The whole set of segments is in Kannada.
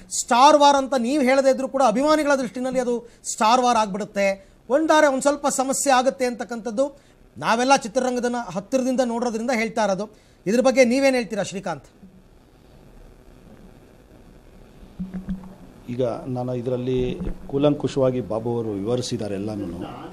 ಸ್ಟಾರ್ ವಾರ್ ಅಂತ ನೀವು ಹೇಳದೇ ಇದ್ರೂ ಕೂಡ ಅಭಿಮಾನಿಗಳ ದೃಷ್ಟಿನಲ್ಲಿ ಅದು ಸ್ಟಾರ್ ವಾರ್ ಆಗಿಬಿಡುತ್ತೆ ಒಂದಾರೆ ಒಂದು ಸ್ವಲ್ಪ ಸಮಸ್ಯೆ ಆಗುತ್ತೆ ಅಂತಕ್ಕಂಥದ್ದು ನಾವೆಲ್ಲ ಚಿತ್ರರಂಗದನ್ನ ಹತ್ತಿರದಿಂದ ನೋಡೋದ್ರಿಂದ ಹೇಳ್ತಾ ಇರೋದು ಇದ್ರ ಬಗ್ಗೆ ನೀವೇನು ಹೇಳ್ತೀರಾ ಶ್ರೀಕಾಂತ್ ಈಗ ನಾನು ಇದರಲ್ಲಿ ಕೂಲಂಕುಷವಾಗಿ ಬಾಬು ಅವರು ವಿವರಿಸಿದ್ದಾರೆ ಎಲ್ಲನೂ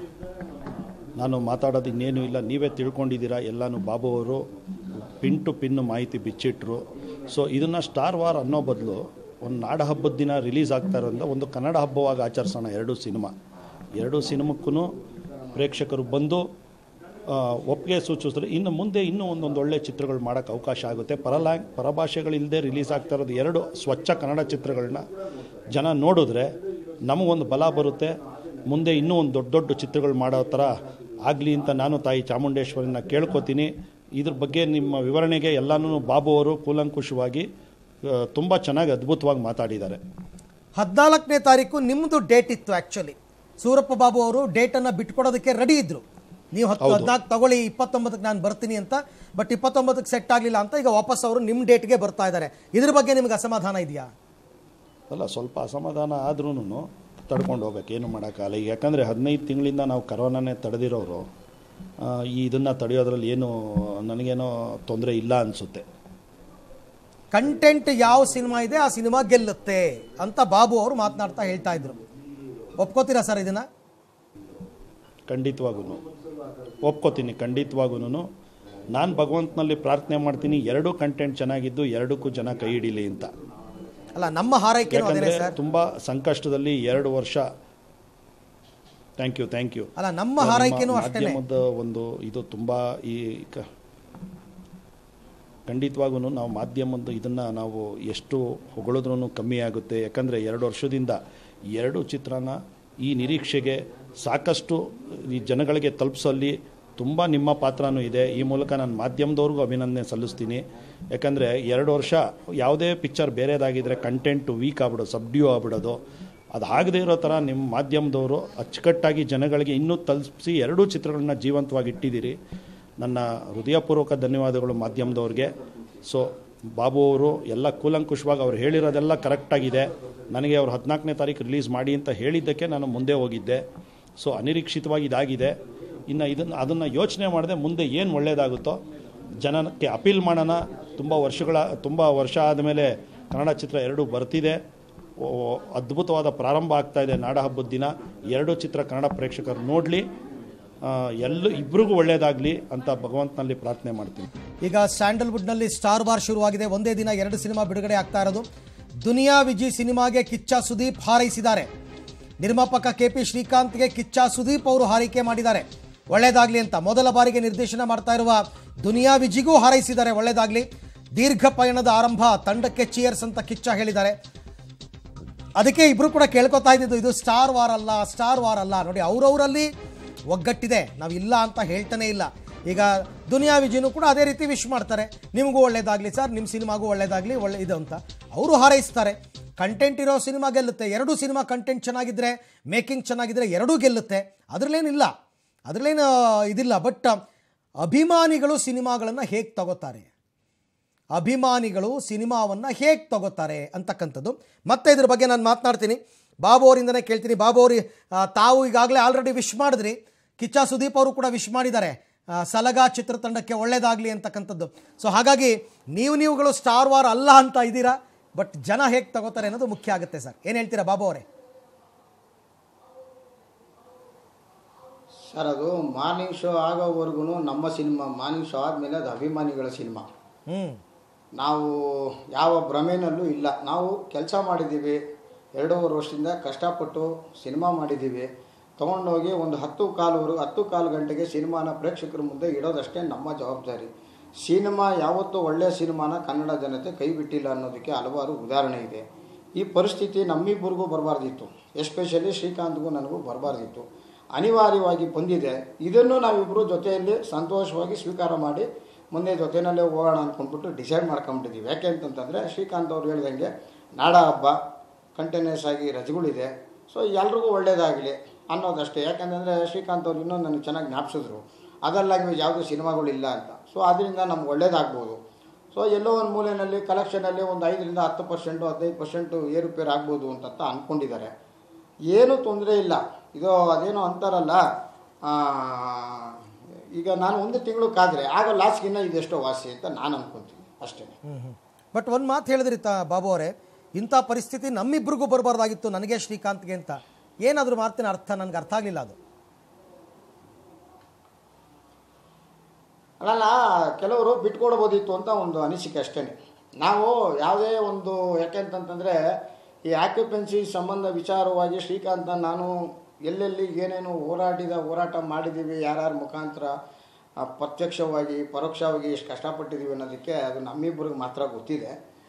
ನಾನು ಮಾತಾಡೋದು ಇನ್ನೇನು ಇಲ್ಲ ನೀವೇ ತಿಳ್ಕೊಂಡಿದ್ದೀರಾ ಎಲ್ಲನೂ ಬಾಬು ಅವರು ಪಿನ್ ಟು ಪಿನ್ ಮಾಹಿತಿ ಬಿಚ್ಚಿಟ್ರು ಸೊ ಇದನ್ನು ಸ್ಟಾರ್ ವಾರ್ ಅನ್ನೋ ಬದಲು ಒಂದು ನಾಡ ಹಬ್ಬದ ದಿನ ರಿಲೀಸ್ ಆಗ್ತಾ ಇರೋದ್ರಿಂದ ಒಂದು ಕನ್ನಡ ಹಬ್ಬವಾಗಿ ಆಚರಿಸೋಣ ಎರಡೂ ಸಿನಿಮಾ ಎರಡೂ ಸಿನಿಮಕ್ಕೂ ಪ್ರೇಕ್ಷಕರು ಬಂದು ಆ, ಒಪ್ಪಿಗೆ ಸೂಚಿಸಿದ್ರೆ ಇನ್ನು ಮುಂದೆ ಇನ್ನೂ ಒಂದೊಂದು ಒಳ್ಳೆ ಚಿತ್ರಗಳು ಮಾಡೋಕ್ಕೆ ಅವಕಾಶ ಆಗುತ್ತೆ ಪರಲಾ ಪರಭಾಷೆಗಳಿಲ್ಲದೆ ರಿಲೀಸ್ ಆಗ್ತಾ ಇರೋದು ಎರಡು ಸ್ವಚ್ಛ ಕನ್ನಡ ಚಿತ್ರಗಳನ್ನ ಜನ ನೋಡಿದ್ರೆ ನಮಗೊಂದು ಬಲ ಬರುತ್ತೆ ಮುಂದೆ ಇನ್ನೂ ಒಂದು ದೊಡ್ಡ ದೊಡ್ಡ ಚಿತ್ರಗಳು ಮಾಡೋ ಥರ ಆಗಲಿ ಅಂತ ನಾನು ತಾಯಿ ಚಾಮುಂಡೇಶ್ವರಿನ ಕೇಳ್ಕೊತೀನಿ ಇದ್ರ ಬಗ್ಗೆ ನಿಮ್ಮ ವಿವರಣೆಗೆ ಎಲ್ಲನೂ ಬಾಬು ಅವರು ಕೂಲಂಕುಷವಾಗಿ ತುಂಬ ಚೆನ್ನಾಗಿ ಅದ್ಭುತವಾಗಿ ಮಾತಾಡಿದ್ದಾರೆ ಹದಿನಾಲ್ಕನೇ ತಾರೀಕು ನಿಮ್ಮದು ಡೇಟ್ ಇತ್ತು ಆ್ಯಕ್ಚುಲಿ ಸೂರಪ್ಪ ಬಾಬು ಅವರು ಡೇಟನ್ನು ಬಿಟ್ಕೊಡೋದಕ್ಕೆ ರೆಡಿ ಇದ್ರು ನೀವು ಹತ್ತು ಹದಿನಾಲ್ಕು ತಗೊಳ್ಳಿ ಇಪ್ಪತ್ತೊಂಬತ್ತಕ್ಕೆ ನಾನು ಬರ್ತೀನಿ ಅಂತ ಬಟ್ ಇಪ್ಪತ್ತೊಂಬತ್ತಕ್ಕೆ ಸೆಟ್ ಆಗಲಿಲ್ಲ ಅಂತ ಈಗ ವಾಪಸ್ ಅವರು ನಿಮ್ಮ ಡೇಟ್ಗೆ ಬರ್ತಾ ಇದ್ದಾರೆ ಇದ್ರ ಬಗ್ಗೆ ನಿಮ್ಗೆ ಅಸಮಾಧಾನ ಇದೆಯಾ ಅಲ್ಲ ಸ್ವಲ್ಪ ಅಸಮಾಧಾನ ಆದ್ರೂ ತಡ್ಕೊಂಡು ಹೋಗ್ಬೇಕು ಏನು ಮಾಡೋಕ್ಕಾಗಲ್ಲ ಈಗ ಯಾಕಂದರೆ ಹದಿನೈದು ತಿಂಗಳಿಂದ ನಾವು ಕರೋನಾನೇ ತಡೆದಿರೋರು ಆ, ಈ ಇದನ್ನು ತಡೆಯೋದ್ರಲ್ಲಿ ಏನು ನನಗೇನೋ ತೊಂದರೆ ಇಲ್ಲ ಅನಿಸುತ್ತೆ ಕಂಟೆಂಟ್ ಯಾವ ಸಿನಿಮಾ ಇದೆ ಆ ಸಿನಿಮಾ ಗೆಲ್ಲುತ್ತೆ ಅಂತ ಬಾಬು ಅವರು ಮಾತನಾಡ್ತಾ ಹೇಳ್ತಾ ಇದ್ರು ಒಪ್ಕೋತೀರಾ ಸರ್ ಇದನ್ನ ಖಂಡಿತವಾಗೂ ಒಪ್ಕೋತೀನಿ ಖಂಡಿತವಾಗೂ ನಾನು ಭಗವಂತನಲ್ಲಿ ಪ್ರಾರ್ಥನೆ ಮಾಡ್ತೀನಿ ಎರಡೂ ಕಂಟೆಂಟ್ ಚೆನ್ನಾಗಿದ್ದು ಎರಡಕ್ಕೂ ಜನ ಕೈ ಹಿಡೀಲಿ ಅಂತ ಅಲ್ಲ ನಮ್ಮ ಹಾರೈಕೆನೂ ಅದೇನೆ ಯಾಕಂದರೆ ಸರ್ ತುಂಬ ಸಂಕಷ್ಟದಲ್ಲಿ ಎರಡು ವರ್ಷ ಥ್ಯಾಂಕ್ ಯು ಥ್ಯಾಂಕ್ ಯು ಅಲ್ಲ ನಮ್ಮ ಹಾರೈಕೆನೂ ಅಷ್ಟೇನೆ ಮಾಧ್ಯಮದ ಒಂದು ಇದು ತುಂಬ ಈ ಕ- ಖಂಡಿತವಾಗೂ ನಾವು ಮಾಧ್ಯಮದ ಇದನ್ನು ನಾವು ಎಷ್ಟು ಹೊಗಳಿದ್ರೂ ಕಮ್ಮಿ ಆಗುತ್ತೆ ಯಾಕಂದರೆ ಎರಡು ವರ್ಷದಿಂದ ಎರಡು ಚಿತ್ರನ ಈ ನಿರೀಕ್ಷೆಗೆ ಸಾಕಷ್ಟು ಈ ಜನಗಳಿಗೆ ತಲುಪಿಸಲ್ಲಿ ತುಂಬ ನಿಮ್ಮ ಪಾತ್ರನೂ ಇದೆ ಈ ಮೂಲಕ ನಾನು ಮಾಧ್ಯಮದವ್ರಿಗೂ ಅಭಿನಂದನೆ ಸಲ್ಲಿಸ್ತೀನಿ ಯಾಕಂದರೆ ಎರಡು ವರ್ಷ ಯಾವುದೇ ಪಿಕ್ಚರ್ ಬೇರೆದಾಗಿದ್ದರೆ ಕಂಟೆಂಟು ವೀಕ್ ಆಗ್ಬಿಡೋದು ಸಬ್ಡ್ಯೂ ಆಗ್ಬಿಡೋದು ಅದು ಆಗದೇ ಇರೋ ಥರ ನಿಮ್ಮ ಮಾಧ್ಯಮದವರು ಅಚ್ಚುಕಟ್ಟಾಗಿ ಜನಗಳಿಗೆ ಇನ್ನೂ ತಲುಪಿಸಿ ಎರಡೂ ಚಿತ್ರಗಳನ್ನ ಜೀವಂತವಾಗಿ ಇಟ್ಟಿದ್ದೀರಿ ನನ್ನ ಹೃದಯಪೂರ್ವಕ ಧನ್ಯವಾದಗಳು ಮಾಧ್ಯಮದವ್ರಿಗೆ ಸೊ ಬಾಬು ಅವರು ಎಲ್ಲ ಕೂಲಂಕುಷವಾಗಿ ಅವ್ರು ಹೇಳಿರೋದೆಲ್ಲ ಕರೆಕ್ಟಾಗಿದೆ ನನಗೆ ಅವ್ರು ಹದಿನಾಲ್ಕನೇ ತಾರೀಕು ರಿಲೀಸ್ ಮಾಡಿ ಅಂತ ಹೇಳಿದ್ದಕ್ಕೆ ನಾನು ಮುಂದೆ ಹೋಗಿದ್ದೆ ಸೊ ಅನಿರೀಕ್ಷಿತವಾಗಿ ಇದಾಗಿದೆ ಇನ್ನು ಇದನ್ನು ಅದನ್ನು ಯೋಚನೆ ಮಾಡದೆ ಮುಂದೆ ಏನು ಒಳ್ಳೆಯದಾಗುತ್ತೋ ಜನಕ್ಕೆ ಅಪೀಲ್ ಮಾಡೋಣ ತುಂಬ ವರ್ಷಗಳ ತುಂಬ ವರ್ಷ ಆದಮೇಲೆ ಕನ್ನಡ ಚಿತ್ರ ಎರಡು ಬರ್ತಿದೆ ಓ, ಅದ್ಭುತವಾದ ಪ್ರಾರಂಭ ಆಗ್ತಾ ಇದೆ ನಾಡ ಹಬ್ಬದ ದಿನ ಎರಡು ಚಿತ್ರ ಕನ್ನಡ ಪ್ರೇಕ್ಷಕರು ನೋಡಲಿ ಎಲ್ಲ ಇಬ್ರಿಗೂ ಒಳ್ಳೆಯದಾಗಲಿ ಅಂತ ಭಗವಂತನಲ್ಲಿ ಪ್ರಾರ್ಥನೆ ಮಾಡ್ತೀನಿ ಈಗ ಸ್ಯಾಂಡಲ್ವುಡ್ನಲ್ಲಿ ಸ್ಟಾರ್ ವಾರ್ ಶುರುವಾಗಿದೆ ಒಂದೇ ದಿನ ಎರಡು ಸಿನಿಮಾ ಬಿಡುಗಡೆ ಆಗ್ತಾ ಇರೋದು ದುನಿಯಾ ವಿಜಿ ಸಿನಿಮಾಗೆ ಕಿಚ್ಚ ಸುದೀಪ್ ಹಾರೈಸಿದ್ದಾರೆ ನಿರ್ಮಾಪಕ ಕೆ ಪಿ ಶ್ರೀಕಾಂತ್ಗೆ ಕಿಚ್ಚ ಸುದೀಪ್ ಅವರು ಹಾರೈಕೆ ಮಾಡಿದ್ದಾರೆ ಒಳ್ಳೇದಾಗ್ಲಿ ಅಂತ ಮೊದಲ ಬಾರಿಗೆ ನಿರ್ದೇಶನ ಮಾಡ್ತಾ ಇರುವ ದುನಿಯಾ ವಿಜಿಗೂ ಹಾರೈಸಿದ್ದಾರೆ ಒಳ್ಳೇದಾಗ್ಲಿ ದೀರ್ಘ ಪಯಣದ ಆರಂಭ ತಂಡಕ್ಕೆ ಚಿಯರ್ಸ್ ಅಂತ ಕಿಚ್ಚ ಹೇಳಿದ್ದಾರೆ ಅದಕ್ಕೆ ಇಬ್ರು ಕೂಡ ಕೇಳ್ಕೊತಾ ಇದ್ದಿದ್ದು ಇದು ಸ್ಟಾರ್ ವಾರ್ ಅಲ್ಲ ಸ್ಟಾರ್ ವಾರ್ ಅಲ್ಲ ನೋಡಿ ಅವ್ರವರಲ್ಲಿ ಒಗ್ಗಟ್ಟಿದೆ ನಾವು ಇಲ್ಲ ಅಂತ ಹೇಳ್ತಾನೆ ಇಲ್ಲ ಈಗ ದುನಿಯಾ ವಿಜಯನು ಕೂಡ ಅದೇ ರೀತಿ ವಿಶ್ ಮಾಡ್ತಾರೆ ನಿಮಗೂ ಒಳ್ಳೇದಾಗಲಿ ಸರ್ ನಿಮ್ಮ ಸಿನಿಮಾಗೂ ಒಳ್ಳೇದಾಗಲಿ ಒಳ್ಳೆ ಇದು ಅಂತ ಅವರು ಹಾರೈಸ್ತಾರೆ ಕಂಟೆಂಟ್ ಇರೋ ಸಿನಿಮಾ ಗೆಲ್ಲುತ್ತೆ ಎರಡೂ ಸಿನಿಮಾ ಕಂಟೆಂಟ್ ಚೆನ್ನಾಗಿದ್ರೆ ಮೇಕಿಂಗ್ ಚೆನ್ನಾಗಿದ್ರೆ ಎರಡೂ ಗೆಲ್ಲುತ್ತೆ ಅದರಲ್ಲೇನಿಲ್ಲ ಅದರಲ್ಲೇನು ಇದಿಲ್ಲ ಬಟ್ ಅಭಿಮಾನಿಗಳು ಸಿನಿಮಾಗಳನ್ನು ಹೇಗೆ ತಗೋತಾರೆ ಅಭಿಮಾನಿಗಳು ಸಿನಿಮಾವನ್ನು ಹೇಗೆ ತಗೋತಾರೆ ಅಂತಕ್ಕಂಥದ್ದು ಮತ್ತೆ ಇದ್ರ ಬಗ್ಗೆ ನಾನು ಮಾತನಾಡ್ತೀನಿ ಬಾಬು ಅವರಿಂದನೇ ಕೇಳ್ತೀನಿ ಬಾಬು ಅವರು ಆ, ತಾವು ಈಗಾಗಲೇ ಆಲ್ರೆಡಿ ವಿಶ್ ಮಾಡಿದ್ರಿ ಕಿಚ್ಚ ಸುದೀಪ್ ಅವರು ಕೂಡ ವಿಶ್ ಮಾಡಿದ್ದಾರೆ ಆ, ಸಲಗ ಚಿತ್ರತಂಡಕ್ಕೆ ಒಳ್ಳೇದಾಗಲಿ ಅಂತಕ್ಕಂಥದ್ದು ಸೊ ಹಾಗಾಗಿ ನೀವು ನೀವುಗಳು ಸ್ಟಾರ್ ವಾರ್ ಅಲ್ಲ ಅಂತ ಇದ್ದೀರಾ ಬಟ್ ಜನ ಹೇಗೆ ತಗೋತಾರೆ ಅನ್ನೋದು ಮುಖ್ಯ ಆಗುತ್ತೆ ಸರ್ ಏನು ಹೇಳ್ತೀರಾ ಬಾಬು ಅವರೇ ಸರ್ ಅದು ಮಾರ್ನಿಂಗ್ ಶೋ ಆಗೋವರೆಗೂ ನಮ್ಮ ಸಿನಿಮಾ ಮಾರ್ನಿಂಗ್ ಶೋ ಆದಮೇಲೆ ಅದು ಅಭಿಮಾನಿಗಳ ಸಿನಿಮಾ ಹ್ಞೂ ನಾವು ಯಾವ ಭ್ರಮೆನಲ್ಲೂ ಇಲ್ಲ ನಾವು ಕೆಲಸ ಮಾಡಿದ್ದೀವಿ ಎರಡೂವರೆ ವರ್ಷದಿಂದ ಕಷ್ಟಪಟ್ಟು ಸಿನಿಮಾ ಮಾಡಿದ್ದೀವಿ ತೊಗೊಂಡೋಗಿ ಒಂದು ಹತ್ತು ಕಾಲುವರೆಗೂ ಹತ್ತು ಕಾಲು ಗಂಟೆಗೆ ಸಿನಿಮಾನ ಪ್ರೇಕ್ಷಕರ ಮುಂದೆ ಇಡೋದಷ್ಟೇ ನಮ್ಮ ಜವಾಬ್ದಾರಿ ಸಿನಿಮಾ ಯಾವತ್ತೂ ಒಳ್ಳೆಯ ಸಿನಿಮಾನ ಕನ್ನಡ ಜನತೆ ಕೈ ಬಿಟ್ಟಿಲ್ಲ ಅನ್ನೋದಕ್ಕೆ ಹಲವಾರು ಉದಾಹರಣೆ ಇದೆ ಈ ಪರಿಸ್ಥಿತಿ ನಮ್ಮಿಬ್ಬರಿಗೂ ಬರಬಾರ್ದಿತ್ತು ಎಸ್ಪೆಷಲಿ ಶ್ರೀಕಾಂತ್ಗೂ ನನಗೂ ಬರಬಾರ್ದಿತ್ತು ಅನಿವಾರ್ಯವಾಗಿ ಬಂದಿದೆ ಇದನ್ನು ನಾವಿಬ್ಬರು ಜೊತೆಯಲ್ಲಿ ಸಂತೋಷವಾಗಿ ಸ್ವೀಕಾರ ಮಾಡಿ ಮುಂದೆ ಜೊತೆಯಲ್ಲೇ ಹೋಗೋಣ ಅಂದ್ಕೊಂಡ್ಬಿಟ್ಟು ಡಿಸೈಡ್ ಮಾಡ್ಕೊಂಬಿಟ್ಟಿದ್ದೀವಿ ಯಾಕೆ ಅಂತಂತಂದರೆ ಶ್ರೀಕಾಂತ್ ಅವ್ರು ಹೇಳ್ದಂಗೆ ನಾಡ ಹಬ್ಬ ಕಂಟಿನ್ಯೂಸ್ ಆಗಿ ರಜೆಗಳಿದೆ ಸೊ ಎಲ್ರಿಗೂ ಒಳ್ಳೇದಾಗಲಿ ಅನ್ನೋದಷ್ಟೇ ಯಾಕಂತಂದರೆ ಶ್ರೀಕಾಂತ್ ಅವ್ರು ಇನ್ನೂ ನನಗೆ ಚೆನ್ನಾಗಿ ಜ್ಞಾಪಿಸಿದ್ರು ಅದರ್ ಲ್ಯಾಂಗ್ವೇಜ್ ಯಾವುದೂ ಸಿನಿಮಾಗಳಿಲ್ಲ ಅಂತ ಸೊ ಅದರಿಂದ ನಮ್ಗೆ ಒಳ್ಳೇದಾಗ್ಬೋದು ಸೊ ಎಲ್ಲೋ ಒಂದು ಮೂಲೆಯಲ್ಲಿ ಕಲೆಕ್ಷನಲ್ಲಿ ಒಂದು ಐದರಿಂದ ಹತ್ತು ಪರ್ಸೆಂಟು ಹದಿನೈದು ಪರ್ಸೆಂಟು ಏರುಪೇರು ಆಗ್ಬೋದು ಅಂತ ಅಂದ್ಕೊಂಡಿದ್ದಾರೆ ಏನೂ ತೊಂದರೆ ಇಲ್ಲ ಇದು ಅದೇನೋ ಅಂತಾರಲ್ಲ ಆ, ಈಗ ನಾನು ಒಂದು ತಿಂಗಳು ಕಾದರೆ ಆಗ ಲಾಸ್ಗಿನ್ನ ಇದೆಷ್ಟೋ ವಾಸಿ ಅಂತ ನಾನು ಅನ್ಕೊತೀನಿ ಅಷ್ಟೇ ಬಟ್ ಒಂದು ಮಾತು ಹೇಳಿದ್ರಿ ತಾ ಬಾಬು ಅವರೇ ಇಂಥ ಪರಿಸ್ಥಿತಿ ನಮ್ಮಿಬ್ರಿಗೂ ಬರಬಾರ್ದಾಗಿತ್ತು ನನಗೆ ಶ್ರೀಕಾಂತ್ಗೆ ಅಂತ ಏನಾದರೂ ಮಾತಿನ ಅರ್ಥ ನನಗೆ ಅರ್ಥ ಆಗಲಿಲ್ಲ ಅದು ಅಲ್ಲ ಕೆಲವರು ಬಿಟ್ಕೊಡ್ಬೋದಿತ್ತು ಅಂತ ಒಂದು ಅನಿಸಿಕೆ ಅಷ್ಟೇ ನಾವು ಯಾವುದೇ ಒಂದು ಯಾಕೆಂತಂತಂದರೆ ಈ ಆಕ್ಯುಪೆನ್ಸಿ ಸಂಬಂಧ ವಿಚಾರವಾಗಿ ಶ್ರೀಕಾಂತ ನಾನು ಎಲ್ಲೆಲ್ಲಿ ಏನೇನು ಹೋರಾಟಿದ ಹೋರಾಟ ಮಾಡಿದ್ದೀವಿ ಯಾರ್ಯಾರ ಮುಖಾಂತರ ಆ, ಪ್ರತ್ಯಕ್ಷವಾಗಿ ಪರೋಕ್ಷವಾಗಿ ಎಷ್ಟು ಕಷ್ಟಪಟ್ಟಿದ್ದೀವಿ ಅನ್ನೋದಕ್ಕೆ ಅದು ನಮ್ಮಿಬ್ಬರಿಗೆ ಮಾತ್ರ ಗೊತ್ತಿದೆ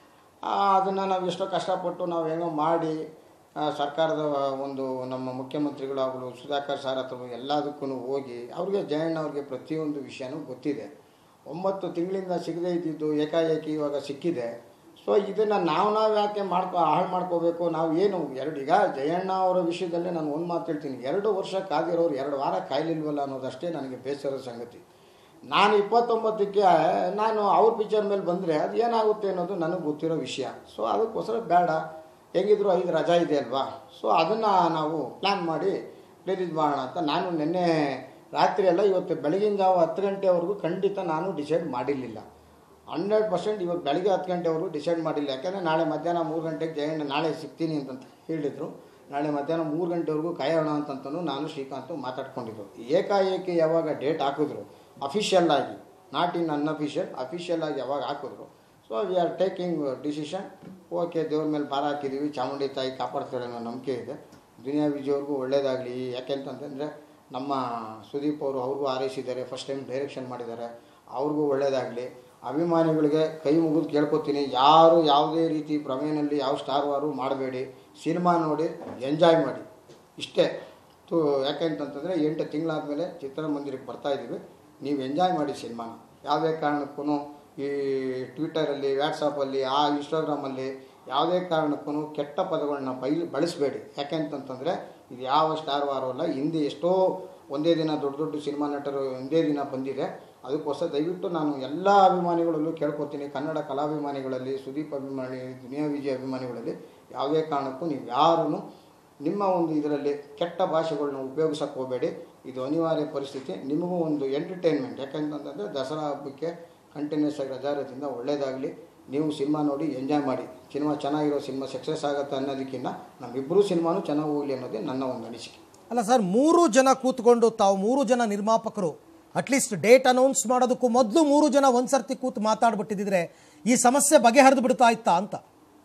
ಅದನ್ನು ನಾವು ಎಷ್ಟೋ ಕಷ್ಟಪಟ್ಟು ನಾವು ಹೆಂಗೋ ಮಾಡಿ ಆ, ಸರ್ಕಾರದ ಒಂದು ನಮ್ಮ ಮುಖ್ಯಮಂತ್ರಿಗಳಾಗಲು ಸುಧಾಕರ್ ಸರ್ ಅಥವಾ ಎಲ್ಲದಕ್ಕೂ ಹೋಗಿ ಅವ್ರಿಗೆ ಜಯಣ್ಣ ಅವ್ರಿಗೆ ಪ್ರತಿಯೊಂದು ವಿಷಯನೂ ಗೊತ್ತಿದೆ ಒಂಬತ್ತು ತಿಂಗಳಿಂದ ಸಿಗದೇ ಇದ್ದಿದ್ದು ಏಕಾಏಕಿ ಇವಾಗ ಸಿಕ್ಕಿದೆ ಸೊ ಇದನ್ನು ನಾವು ನಾವು ಯಾಕೆ ಮಾಡ್ಕೊ ಹಾಳು ಮಾಡ್ಕೋಬೇಕು ನಾವು ಏನು ಎರಡು ಈಗ ಜಯಣ್ಣ ಅವರ ವಿಷಯದಲ್ಲೇ ನಾನು ಒಂದು ಮಾತು ಹೇಳ್ತೀನಿ ಎರಡು ವರ್ಷ ಕಾದಿರೋರು ಎರಡು ವಾರ ಕಾಯ್ಲಿಲ್ವಲ್ಲ ಅನ್ನೋದಷ್ಟೇ ನನಗೆ ಬೇಸರದ ಸಂಗತಿ ನಾನು ಇಪ್ಪತ್ತೊಂಬತ್ತಕ್ಕೆ ನಾನು ಅವ್ರ ಪಿಕ್ಚರ್ ಮೇಲೆ ಬಂದರೆ ಅದು ಏನಾಗುತ್ತೆ ಅನ್ನೋದು ನನಗೆ ಗೊತ್ತಿರೋ ವಿಷಯ ಸೊ ಅದಕ್ಕೋಸ್ಕರ ಬೇಡ ಹೆಂಗಿದ್ರು ಐದು ರಜಾ ಇದೆ ಅಲ್ವಾ ಸೊ ಅದನ್ನು ನಾವು ಪ್ಲ್ಯಾನ್ ಮಾಡಿ ರಿಲೀಸ್ ಮಾಡೋಣ ಅಂತ ನಾನು ನಿನ್ನೆ ರಾತ್ರಿ ಎಲ್ಲ ಇವತ್ತು ಬೆಳಗಿನ ಜಾವ ಹತ್ತು ಗಂಟೆವರೆಗೂ ಖಂಡಿತ ನಾನು ಡಿಸೈಡ್ ಮಾಡಿರಲಿಲ್ಲ ಹಂಡ್ರೆಡ್ ಪರ್ಸೆಂಟ್ ಇವತ್ತು ಬೆಳಗ್ಗೆ ಹತ್ತು ಗಂಟೆವರೆಗೂ ಡಿಸೈಡ್ ಮಾಡಿಲ್ಲ ಯಾಕಂದರೆ ನಾಳೆ ಮಧ್ಯಾಹ್ನ ಮೂರು ಗಂಟೆಗೆ ಜಯಣ್ಣ ನಾಳೆ ಸಿಗ್ತೀನಿ ಅಂತಂತ ಹೇಳಿದರು ನಾಳೆ ಮಧ್ಯಾಹ್ನ ಮೂರು ಗಂಟೆವರೆಗೂ ಕಾಯೋಣ ಅಂತಂತನೂ ನಾನು ಶ್ರೀಕಾಂತ್ ಮಾತಾಡ್ಕೊಂಡಿದ್ದು ಏಕಾಏಕಿ ಯಾವಾಗ ಡೇಟ್ ಹಾಕಿದ್ರು ಅಫಿಷಿಯಲ್ ಆಗಿ ನಾಟ್ ಇನ್ ಅನ್ಅಫಿಷಿಯಲ್ ಅಫಿಷಿಯಲ್ ಆಗಿ ಯಾವಾಗ ಹಾಕಿದ್ರು so we are taking decision okay ದೇವ್ರ ಮೇಲೆ ಭಾರ ಹಾಕಿದ್ದೀವಿ ಚಾಮುಂಡಿ ತಾಯಿ ಕಾಪಾಡ್ತಾಳೆ ಅನ್ನೋ ನಂಬಿಕೆ ಇದೆ ದುನಿಯಾ ವಿಜಯವ್ರಿಗೂ ಒಳ್ಳೇದಾಗಲಿ ಯಾಕೆಂತಂತಂದರೆ ನಮ್ಮ ಸುದೀಪ್ ಅವರು ಅವ್ರಿಗೂ ಹಾರೈಸಿದ್ದಾರೆ ಫಸ್ಟ್ ಟೈಮ್ ಡೈರೆಕ್ಷನ್ ಮಾಡಿದ್ದಾರೆ ಅವ್ರಿಗೂ ಒಳ್ಳೇದಾಗಲಿ ಅಭಿಮಾನಿಗಳಿಗೆ ಕೈ ಮುಗಿದು ಕೇಳ್ಕೊತೀನಿ ಯಾರು ಯಾವುದೇ ರೀತಿ ಭ್ರಮೆಯಲ್ಲಿ ಯಾವ ಸ್ಟಾರ್ ವಾರು ಮಾಡಬೇಡಿ ಸಿನಿಮಾ ನೋಡಿ ಎಂಜಾಯ್ ಮಾಡಿ ಇಷ್ಟೇ ತು ಯಾಕೆಂತಂತಂದರೆ ಎಂಟು ತಿಂಗಳಾದಮೇಲೆ ಚಿತ್ರಮಂದಿರಕ್ಕೆ ಬರ್ತಾ ಇದ್ದೀವಿ ನೀವು ಎಂಜಾಯ್ ಮಾಡಿ ಸಿನಿಮಾನ ಯಾವುದೇ ಕಾರಣಕ್ಕೂ ಈ ಟ್ವಿಟರಲ್ಲಿ ವ್ಯಾಟ್ಸಪ್ಪಲ್ಲಿ ಆ ಇನ್ಸ್ಟಾಗ್ರಾಮಲ್ಲಿ ಯಾವುದೇ ಕಾರಣಕ್ಕೂ ಕೆಟ್ಟ ಪದಗಳನ್ನ ಬೈ ಬಳಸಬೇಡಿ ಯಾಕೆಂತಂತಂದರೆ ಇದು ಯಾವ ಸ್ಟಾರ್ ವಾರು ಅಲ್ಲ ಹಿಂದೆ ಎಷ್ಟೋ ಒಂದೇ ದಿನ ದೊಡ್ಡ ದೊಡ್ಡ ಸಿನಿಮಾ ನಟರು ಒಂದೇ ದಿನ ಬಂದಿದೆ ಅದಕ್ಕೋಸ್ಕರ ದಯವಿಟ್ಟು ನಾನು ಎಲ್ಲ ಅಭಿಮಾನಿಗಳಲ್ಲೂ ಕೇಳ್ಕೊತೀನಿ ಕನ್ನಡ ಕಲಾಭಿಮಾನಿಗಳಲ್ಲಿ ಸುದೀಪ್ ಅಭಿಮಾನಿ ದುನಿಯಾ ವಿಜಯ್ ಅಭಿಮಾನಿಗಳಲ್ಲಿ ಯಾವುದೇ ಕಾರಣಕ್ಕೂ ನೀವು ಯಾರೂ ನಿಮ್ಮ ಒಂದು ಇದರಲ್ಲಿ ಕೆಟ್ಟ ಭಾಷೆಗಳನ್ನ ಉಪಯೋಗಿಸಕ್ಕೆ ಹೋಗಬೇಡಿ ಇದು ಅನಿವಾರ್ಯ ಪರಿಸ್ಥಿತಿ ನಿಮಗೂ ಒಂದು ಎಂಟರ್ಟೈನ್ಮೆಂಟ್ ಯಾಕೆಂತಂದರೆ ದಸರಾ ಹಬ್ಬಕ್ಕೆ ಕಂಟಿನ್ಯೂಸ್ ಆಗಿ ರಜಾರದಿಂದ ಒಳ್ಳೇದಾಗಲಿ ನೀವು ಸಿನಿಮಾ ನೋಡಿ ಎಂಜಾಯ್ ಮಾಡಿ ಸಿನಿಮಾ ಚೆನ್ನಾಗಿರೋ ಸಿನಿಮಾ ಸಕ್ಸಸ್ ಆಗುತ್ತೆ ಅನ್ನೋದಕ್ಕಿಂತ ನಮ್ಮಿಬ್ಬರೂ ಸಿನಿಮಾನು ಚೆನ್ನಾಗಿ ಹೋಗಲಿ ಅನ್ನೋದೇ ನನ್ನ ಒಂದು ಅನಿಸಿಕೆ ಅಲ್ಲ ಸರ್ ಮೂರು ಜನ ಕೂತ್ಕೊಂಡು ತಾವು ಮೂರು ಜನ ನಿರ್ಮಾಪಕರು ಅಟ್ಲೀಸ್ಟ್ ಡೇಟ್ ಅನೌನ್ಸ್ ಮಾಡೋದಕ್ಕೂ ಮೊದಲು ಮೂರು ಜನ ಒಂದ್ಸರ್ತಿ ಕೂತು ಮಾತಾಡ್ಬಿಟ್ಟಿದ್ರೆ ಈ ಸಮಸ್ಯೆ ಬಗೆಹರಿದು ಬಿಡ್ತಾ ಇತ್ತಾ ಅಂತ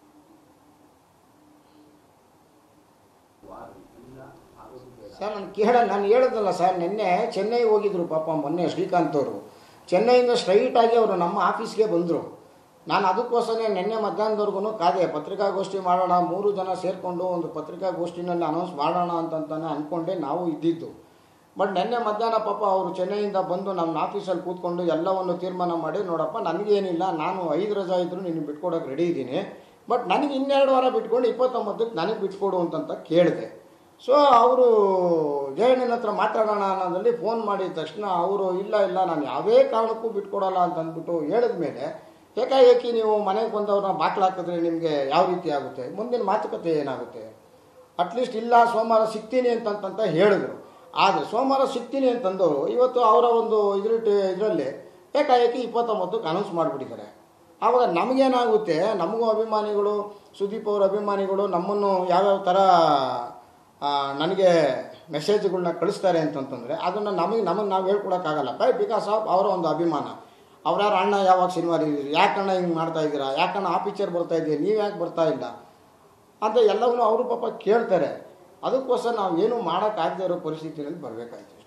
ಸರ್ ನಾನು ಕೇಳ ನಾನು ಹೇಳೋದಲ್ಲ ಸರ್ ನಿನ್ನೆ ಚೆನ್ನೈ ಹೋಗಿದ್ರು ಪಾಪ ಮೊನ್ನೆ ಶ್ರೀಕಾಂತ್ ಅವರು ಚೆನ್ನೈಯಿಂದ ಸ್ಟ್ರೈಟಾಗಿ ಅವರು ನಮ್ಮ ಆಫೀಸ್ಗೆ ಬಂದರು ನಾನು ಅದಕ್ಕೋಸ್ಕರ ನಿನ್ನೆ ಮಧ್ಯಾಹ್ನದವರೆಗೂ ಕಾದೆ ಪತ್ರಿಕಾಗೋಷ್ಠಿ ಮಾಡೋಣ ಮೂರು ಜನ ಸೇರಿಕೊಂಡು ಒಂದು ಪತ್ರಿಕಾಗೋಷ್ಠಿನಲ್ಲಿ ಅನೌನ್ಸ್ ಮಾಡೋಣ ಅಂತಂತಾನೆ ಅಂದ್ಕೊಂಡೆ ನಾವು ಇದ್ದಿದ್ದು ಬಟ್ ನಿನ್ನೆ ಮಧ್ಯಾಹ್ನ ಪಾಪ ಅವರು ಚೆನ್ನೈಯಿಂದ ಬಂದು ನಮ್ಮ ಆಫೀಸಲ್ಲಿ ಕೂತ್ಕೊಂಡು ಎಲ್ಲವನ್ನು ತೀರ್ಮಾನ ಮಾಡಿ ನೋಡಪ್ಪ ನನಗೇನಿಲ್ಲ ನಾನು ಐದು ರಜಾ ಇದ್ದರೂ ನಿನಗೆ ಬಿಟ್ಕೊಡೋಕೆ ರೆಡಿ ಇದ್ದೀನಿ ಬಟ್ ನನಗೆ ಇನ್ನೆರಡು ವಾರ ಬಿಟ್ಕೊಂಡು ಇಪ್ಪತ್ತೊಂಬತ್ತಕ್ಕೆ ನನಗೆ ಬಿಟ್ಕೊಡು ಅಂತಂತ ಕೇಳಿದೆ ಸೊ ಅವರು ಜಯಣ್ಣನ ಹತ್ರ ಮಾತಾಡೋಣ ಅನ್ನೋದ್ರಲ್ಲಿ ಫೋನ್ ಮಾಡಿದ ತಕ್ಷಣ ಅವರು ಇಲ್ಲ ಇಲ್ಲ ನಾನು ಯಾವುದೇ ಕಾರಣಕ್ಕೂ ಬಿಟ್ಕೊಡಲ್ಲ ಅಂತ ಅಂದ್ಬಿಟ್ಟು ಹೇಳಿದ ಮೇಲೆ ಏಕಾಏಕಿ ನೀವು ಮನೆಗೆ ಬಂದವ್ರನ್ನ ಬಾಕ್ಲು ಹಾಕಿದ್ರೆ ನಿಮಗೆ ಯಾವ ರೀತಿ ಆಗುತ್ತೆ ಮುಂದಿನ ಮಾತುಕತೆ ಏನಾಗುತ್ತೆ ಅಟ್ಲೀಸ್ಟ್ ಇಲ್ಲ ಸೋಮವಾರ ಸಿಗ್ತೀನಿ ಅಂತಂತ ಹೇಳಿದ್ರು ಆದರೆ ಸೋಮವಾರ ಸಿಗ್ತೀನಿ ಅಂತಂದವರು ಇವತ್ತು ಅವರ ಒಂದು ಇದ್ರ ಇದರಲ್ಲಿ ಏಕಾಏಕಿ ಇಪ್ಪತ್ತೊಂಬತ್ತಕ್ಕೆ ಅನೌನ್ಸ್ ಮಾಡಿಬಿಟ್ಟಿದ್ದಾರೆ ಆವಾಗ ನಮಗೇನಾಗುತ್ತೆ ನಮಗೂ ಅಭಿಮಾನಿಗಳು ಸುದೀಪ್ ಅವರ ಅಭಿಮಾನಿಗಳು ನಮ್ಮನ್ನು ಯಾವ್ಯಾವ ಥರ ಆ, ನನಗೆ ಮೆಸೇಜ್ಗಳನ್ನ ಕಳಿಸ್ತಾರೆ ಅಂತಂತಂದರೆ ಅದನ್ನು ನಮಗೆ ನಮಗೆ ನಾವು ಹೇಳ್ಕೊಡೋಕ್ಕಾಗಲ್ಲ ಬೈ ಬಿಕಾಸ್ ಆಫ್ ಅವರ ಒಂದು ಅಭಿಮಾನ ಅವ್ರ್ಯಾರ ಅಣ್ಣ ಯಾವಾಗ ಸಿನಿಮಾ ಇದ್ದೀರಿ ಯಾಕಣ್ಣ ಹಿಂಗೆ ಮಾಡ್ತಾ ಇದ್ದೀರಾ ಯಾಕಣ್ಣ ಆ ಪಿಕ್ಚರ್ ಬರ್ತಾ ಇದ್ದೀರಿ ನೀವು ಯಾಕೆ ಬರ್ತಾ ಇಲ್ಲ ಅಂತ ಎಲ್ಲವನ್ನೂ ಅವರು ಪಾಪ ಕೇಳ್ತಾರೆ ಅದಕ್ಕೋಸ್ಕರ ನಾವು ಏನು ಮಾಡೋಕ್ಕಾಗದೇ ಇರೋ ಪರಿಸ್ಥಿತಿಯಲ್ಲಿ ಬರಬೇಕಾಯ್ತು